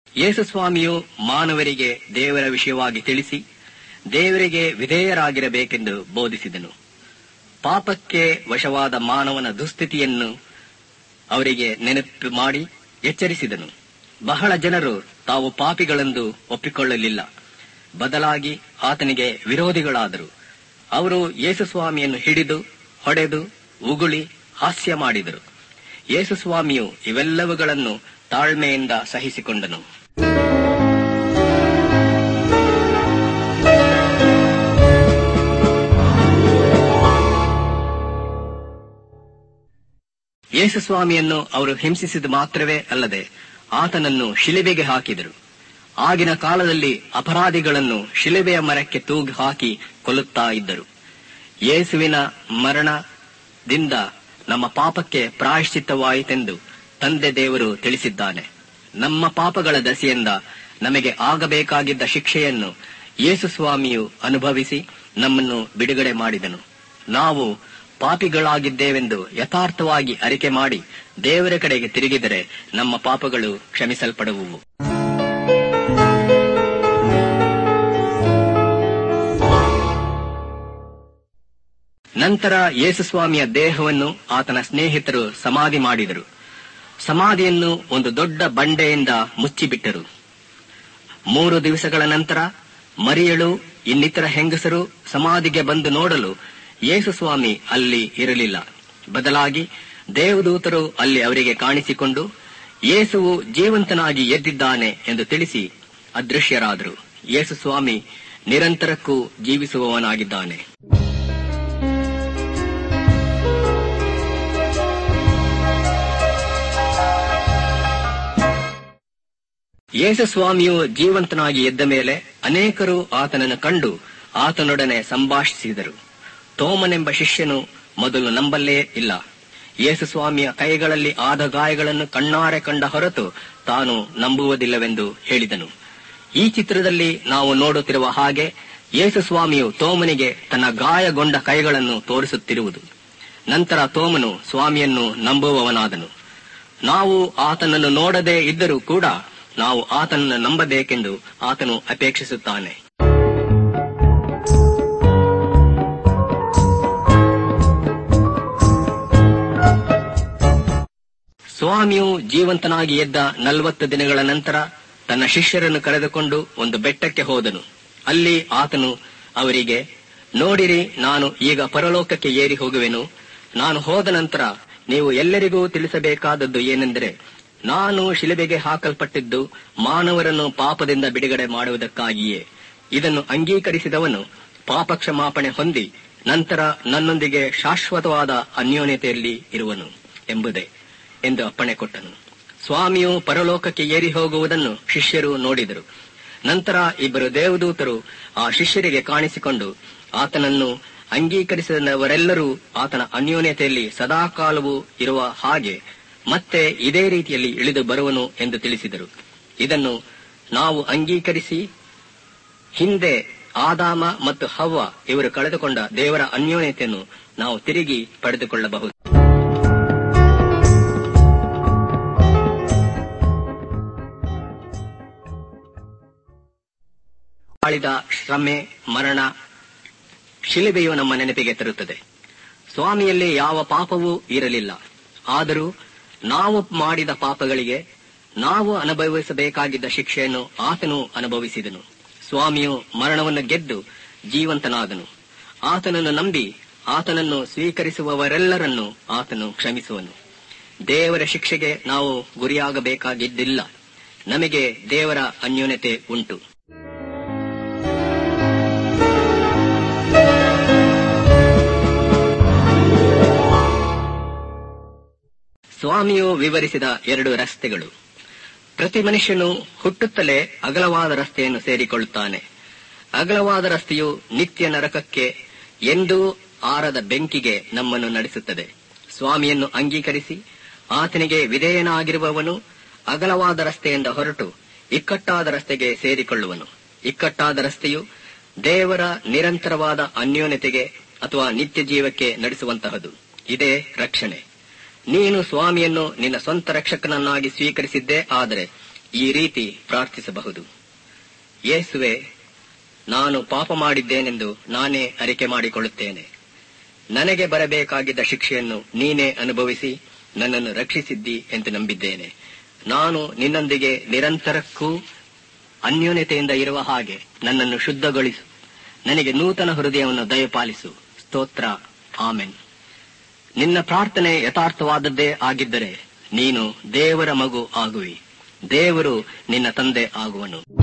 ಯೇಸುಸ್ವಾಮಿಯು ಮಾನವರಿಗೆ ದೇವರ ವಿಷಯವಾಗಿ ತಿಳಿಸಿ ದೇವರಿಗೆ ವಿಧೇಯರಾಗಿರಬೇಕೆಂದು ಬೋಧಿಸಿದನು ಪಾಪಕ್ಕೆ ವಶವಾದ ಮಾನವನ ದುಸ್ಥಿತಿಯನ್ನು ಅವರಿಗೆ ನೆನಪು ಮಾಡಿ ಎಚ್ಚರಿಸಿದನು ಬಹಳ ಜನರು ತಾವು ಪಾಪಿಗಳೆಂದು ಒಪ್ಪಿಕೊಳ್ಳಲಿಲ್ಲ ಬದಲಾಗಿ ಆತನಿಗೆ ವಿರೋಧಿಗಳಾದರು ಅವರು ಯೇಸುಸ್ವಾಮಿಯನ್ನು ಹಿಡಿದು ಹೊಡೆದು ಉಗುಳಿ ಹಾಸ್ಯ ಮಾಡಿದರು ಯೇಸುಸ್ವಾಮಿಯು ಇವೆಲ್ಲವುಗಳನ್ನು ತಾಳ್ಮೆಯಿಂದ ಸಹಿಸಿಕೊಂಡನು ಯೇಸುಸ್ವಾಮಿಯನ್ನು ಅವರು ಹಿಂಸಿಸಿದ ಮಾತ್ರವೇ ಅಲ್ಲದೆ ಆತನನ್ನು ಶಿಲೆಬೆಗೆ ಹಾಕಿದರು ಆಗಿನ ಕಾಲದಲ್ಲಿ ಅಪರಾಧಿಗಳನ್ನು ಶಿಲೆಬೆಯ ಮರಕ್ಕೆ ತೂಗು ಹಾಕಿ ಕೊಲ್ಲುತ್ತಾ ಇದ್ದರು ಯೇಸುವಿನ ಮರಣದಿಂದ ನಮ್ಮ ಪಾಪಕ್ಕೆ ಪ್ರಾಯಶ್ಚಿತ್ತವಾಯಿತೆಂದು ತಂದೆ ದೇವರು ತಿಳಿಸಿದ್ದಾನೆ ನಮ್ಮ ಪಾಪಗಳ ದಸೆಯಿಂದ ನಮಗೆ ಆಗಬೇಕಾಗಿದ್ದ ಶಿಕ್ಷೆಯನ್ನು ಯೇಸುಸ್ವಾಮಿಯು ಅನುಭವಿಸಿ ನಮ್ಮನ್ನು ಬಿಡುಗಡೆ ಮಾಡಿದನು ನಾವು ಪಾಪಿಗಳಾಗಿದ್ದೇವೆಂದು ಯಥಾರ್ಥವಾಗಿ ಅರಿಕೆ ಮಾಡಿ ದೇವರ ಕಡೆಗೆ ತಿರುಗಿದರೆ ನಮ್ಮ ಪಾಪಗಳು ಕ್ಷಮಿಸಲ್ಪಡುವುವು ನಂತರ ಯೇಸುಸ್ವಾಮಿಯ ದೇಹವನ್ನು ಆತನ ಸ್ನೇಹಿತರು ಸಮಾಧಿ ಮಾಡಿದರು ಸಮಾಧಿಯನ್ನು ಒಂದು ದೊಡ್ಡ ಬಂಡೆಯಿಂದ ಮುಚ್ಚಿಬಿಟ್ಟರು ಮೂರು ದಿವಸಗಳ ನಂತರ ಮರಿಯಳು ಇನ್ನಿತರ ಹೆಂಗಸರು ಸಮಾಧಿಗೆ ಬಂದು ನೋಡಲು ಯೇಸುಸ್ವಾಮಿ ಅಲ್ಲಿ ಇರಲಿಲ್ಲ ಬದಲಾಗಿ ದೇವದೂತರು ಅಲ್ಲಿ ಅವರಿಗೆ ಕಾಣಿಸಿಕೊಂಡು ಯೇಸುವು ಜೀವಂತನಾಗಿ ಎದ್ದಿದ್ದಾನೆ ಎಂದು ತಿಳಿಸಿ ಅದೃಶ್ಯರಾದರು ಯೇಸುಸ್ವಾಮಿ ನಿರಂತರಕ್ಕೂ ಜೀವಿಸುವವನಾಗಿದ್ದಾನೆ ಯೇಸುಸ್ವಾಮಿಯು ಜೀವಂತನಾಗಿ ಎದ್ದ ಮೇಲೆ ಅನೇಕರು ಆತನನ್ನು ಕಂಡು ಆತನೊಡನೆ ಸಂಭಾಷಿಸಿದರು ತೋಮನೆಂಬ ಶಿಷ್ಯನು ಮೊದಲು ನಂಬಲ್ಲೇ ಇಲ್ಲ ಯೇಸುಸ್ವಾಮಿಯ ಕೈಗಳಲ್ಲಿ ಆದ ಗಾಯಗಳನ್ನು ಕಣ್ಣಾರೆ ಕಂಡ ಹೊರತು ತಾನು ನಂಬುವುದಿಲ್ಲವೆಂದು ಹೇಳಿದನು ಈ ಚಿತ್ರದಲ್ಲಿ ನಾವು ನೋಡುತ್ತಿರುವ ಹಾಗೆ ಯೇಸುಸ್ವಾಮಿಯು ತೋಮನಿಗೆ ತನ್ನ ಗಾಯಗೊಂಡ ಕೈಗಳನ್ನು ತೋರಿಸುತ್ತಿರುವುದು ನಂತರ ತೋಮನು ಸ್ವಾಮಿಯನ್ನು ನಂಬುವವನಾದನು ನಾವು ಆತನನ್ನು ನೋಡದೇ ಇದ್ದರೂ ಕೂಡ ನಾವು ಆತನನ್ನು ನಂಬಬೇಕೆಂದು ಆತನು ಅಪೇಕ್ಷಿಸುತ್ತಾನೆ ಸ್ವಾಮಿಯು ಜೀವಂತನಾಗಿ ಎದ್ದ ನಲವತ್ತು ದಿನಗಳ ನಂತರ ತನ್ನ ಶಿಷ್ಯರನ್ನು ಕರೆದುಕೊಂಡು ಒಂದು ಬೆಟ್ಟಕ್ಕೆ ಹೋದನು ಅಲ್ಲಿ ಆತನು ಅವರಿಗೆ ನೋಡಿರಿ ನಾನು ಈಗ ಪರಲೋಕಕ್ಕೆ ಏರಿ ಹೋಗುವೆನು ನಾನು ಹೋದ ನಂತರ ನೀವು ಎಲ್ಲರಿಗೂ ತಿಳಿಸಬೇಕಾದದ್ದು ಏನೆಂದರೆ ನಾನು ಶಿಲುಬೆಗೆ ಹಾಕಲ್ಪಟ್ಟಿದ್ದು ಮಾನವರನ್ನು ಪಾಪದಿಂದ ಬಿಡುಗಡೆ ಮಾಡುವುದಕ್ಕಾಗಿಯೇ ಇದನ್ನು ಅಂಗೀಕರಿಸಿದವನು ಪಾಪ ಕ್ಷಮಾಪಣೆ ಹೊಂದಿ ನಂತರ ನನ್ನೊಂದಿಗೆ ಶಾಶ್ವತವಾದ ಅನ್ಯೋನ್ಯತೆಯಲ್ಲಿ ಇರುವನು ಎಂಬುದೇ ಎಂದು ಅಪ್ಪಣೆ ಕೊಟ್ಟನು ಸ್ವಾಮಿಯು ಪರಲೋಕಕ್ಕೆ ಏರಿ ಹೋಗುವುದನ್ನು ಶಿಷ್ಯರು ನೋಡಿದರು ನಂತರ ಇಬ್ಬರು ದೇವದೂತರು ಆ ಶಿಷ್ಯರಿಗೆ ಕಾಣಿಸಿಕೊಂಡು ಆತನನ್ನು ಅಂಗೀಕರಿಸಿದವರೆಲ್ಲರೂ ಆತನ ಅನ್ಯೋನ್ಯತೆಯಲ್ಲಿ ಸದಾಕಾಲವೂ ಇರುವ ಹಾಗೆ ಮತ್ತೆ ಇದೇ ರೀತಿಯಲ್ಲಿ ಇಳಿದು ಬರುವನು ಎಂದು ತಿಳಿಸಿದರು ಇದನ್ನು ನಾವು ಅಂಗೀಕರಿಸಿ ಹಿಂದೆ ಆದಾಮ ಮತ್ತು ಹವ್ವ ಇವರು ಕಳೆದುಕೊಂಡ ದೇವರ ಅನ್ಯೋನ್ಯತೆಯನ್ನು ನಾವು ತಿರುಗಿ ಪಡೆದುಕೊಳ್ಳಬಹುದು ಆಳಿದ ಶ್ರಮೆ ಮರಣ ಶಿಲುಬೆಯು ನಮ್ಮ ನೆನಪಿಗೆ ತರುತ್ತದೆ ಸ್ವಾಮಿಯಲ್ಲಿ ಯಾವ ಪಾಪವೂ ಇರಲಿಲ್ಲ ಆದರೂ ನಾವು ಮಾಡಿದ ಪಾಪಗಳಿಗೆ ನಾವು ಅನುಭವಿಸಬೇಕಾಗಿದ್ದ ಶಿಕ್ಷೆಯನ್ನು ಆತನು ಅನುಭವಿಸಿದನು ಸ್ವಾಮಿಯು ಮರಣವನ್ನು ಗೆದ್ದು ಜೀವಂತನಾದನು ಆತನನ್ನು ನಂಬಿ ಆತನನ್ನು ಸ್ವೀಕರಿಸುವವರೆಲ್ಲರನ್ನು ಆತನು ಕ್ಷಮಿಸುವನು ದೇವರ ಶಿಕ್ಷೆಗೆ ನಾವು ಗುರಿಯಾಗಬೇಕಾಗಿದ್ದಿಲ್ಲ ನಮಗೆ ದೇವರ ಅನ್ಯೋನ್ಯತೆ ಉಂಟು ಸ್ವಾಮಿಯು ವಿವರಿಸಿದ ಎರಡು ರಸ್ತೆಗಳು ಪ್ರತಿ ಮನುಷ್ಯನು ಹುಟ್ಟುತ್ತಲೇ ಅಗಲವಾದ ರಸ್ತೆಯನ್ನು ಸೇರಿಕೊಳ್ಳುತ್ತಾನೆ ಅಗಲವಾದ ರಸ್ತೆಯು ನಿತ್ಯ ನರಕಕ್ಕೆ ಎಂದೂ ಆರದ ಬೆಂಕಿಗೆ ನಮ್ಮನ್ನು ನಡೆಸುತ್ತದೆ ಸ್ವಾಮಿಯನ್ನು ಅಂಗೀಕರಿಸಿ ಆತನಿಗೆ ವಿಧೇಯನಾಗಿರುವವನು ಅಗಲವಾದ ರಸ್ತೆಯಿಂದ ಹೊರಟು ಇಕ್ಕಟ್ಟಾದ ರಸ್ತೆಗೆ ಸೇರಿಕೊಳ್ಳುವನು ಇಕ್ಕಟ್ಟಾದ ರಸ್ತೆಯು ದೇವರ ನಿರಂತರವಾದ ಅನ್ಯೋನ್ಯತೆಗೆ ಅಥವಾ ನಿತ್ಯ ಜೀವಕ್ಕೆ ನಡೆಸುವಂತಹದು ಇದೇ ರಕ್ಷಣೆ ನೀನು ಸ್ವಾಮಿಯನ್ನು ನಿನ್ನ ಸ್ವಂತ ರಕ್ಷಕನನ್ನಾಗಿ ಸ್ವೀಕರಿಸಿದ್ದೇ ಆದರೆ ಈ ರೀತಿ ಪ್ರಾರ್ಥಿಸಬಹುದು ಯೇಸುವೆ ನಾನು ಪಾಪ ಮಾಡಿದ್ದೇನೆಂದು ನಾನೇ ಅರಿಕೆ ಮಾಡಿಕೊಳ್ಳುತ್ತೇನೆ ನನಗೆ ಬರಬೇಕಾಗಿದ್ದ ಶಿಕ್ಷೆಯನ್ನು ನೀನೇ ಅನುಭವಿಸಿ ನನ್ನನ್ನು ರಕ್ಷಿಸಿದ್ದಿ ಎಂದು ನಂಬಿದ್ದೇನೆ ನಾನು ನಿನ್ನೊಂದಿಗೆ ನಿರಂತರಕ್ಕೂ ಅನ್ಯೋನ್ಯತೆಯಿಂದ ಇರುವ ಹಾಗೆ ನನ್ನನ್ನು ಶುದ್ಧಗೊಳಿಸು ನನಗೆ ನೂತನ ಹೃದಯವನ್ನು ದಯಪಾಲಿಸು ಸ್ತೋತ್ರ ಆಮೆನ್ ನಿನ್ನ ಪ್ರಾರ್ಥನೆ ಯಥಾರ್ಥವಾದದ್ದೇ ಆಗಿದ್ದರೆ ನೀನು ದೇವರ ಮಗು ಆಗುವಿ ದೇವರು ನಿನ್ನ ತಂದೆ ಆಗುವನು